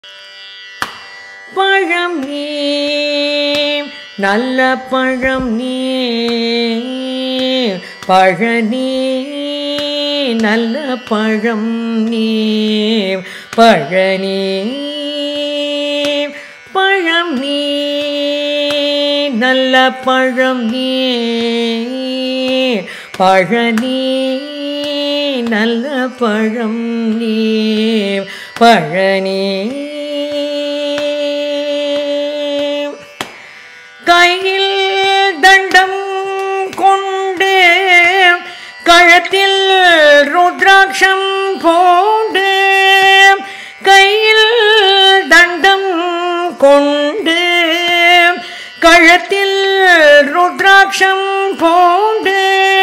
பழம் நீ நல்ல பழம் நீ பழனி நல்ல பழம் நீ பழனி பழம் நீ நல்ல பழம் நீ பழனி நல்ல பழம் நீ பழனி கையில் தண்டம் கொண்டு கழுத்தில் ருத்ராட்சம் போண்டு கையில் தண்டம் கொண்டு கழுத்தில் ருத்ராட்சம் போண்டு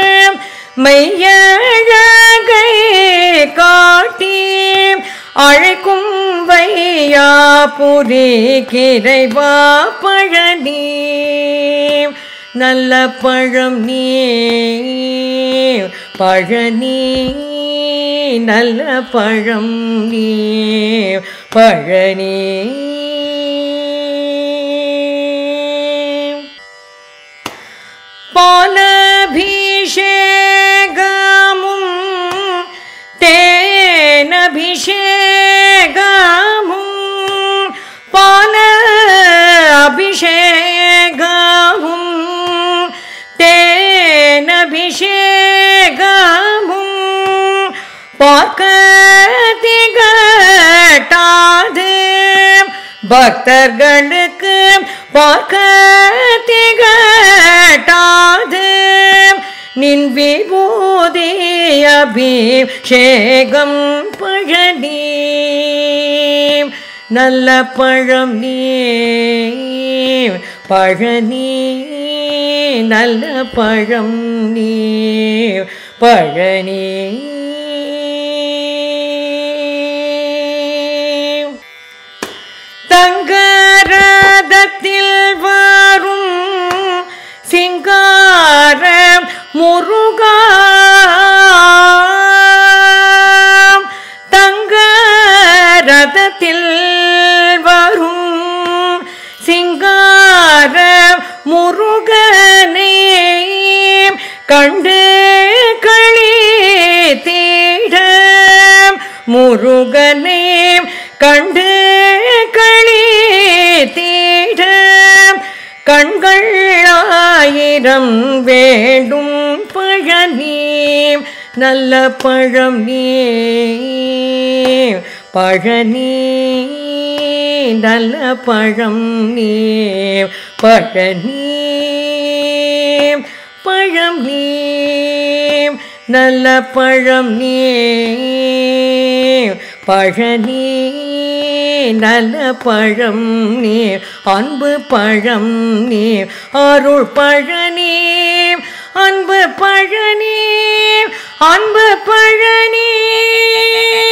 மெய்யழகை காட்டி அழைக்கும் வையாபுரி கிரைவா பழனி நல்ல பழம் நீ பழனி நல்ல பழம் நீ பழனி பாலபிஷேகமும் தேனபிஷேகமும் பால அபிஷேகமும் தேனபிஷேகமும் பார்க்க திகட்டாது பக்தர்களுக்கு பார்க்க திகட்டாது நின் விபூதி அபிஷேகம் பழனி நல்ல பழம் நீ பழனி நல்ல பழம் நீ பழனி தங்கரதத்தில் வரும் சிங்கார முருகா தங்கரதத்தில் வரும் சிங்கார முருகனே கண்டு களி தீட முருகனே கண்டு களி தீட கண்கள் ஆயிரம் வேண்டும் பழனி நல்ல பழம் நீ பழனி நல்ல பழம் நீ பழனி பழம் நீ நல்ல பழம் நீ பழனி நல்ல பழம் நீ அன்பு பழம் நீ அருள் பழனி அன்பு பழனி அன்பு பழனி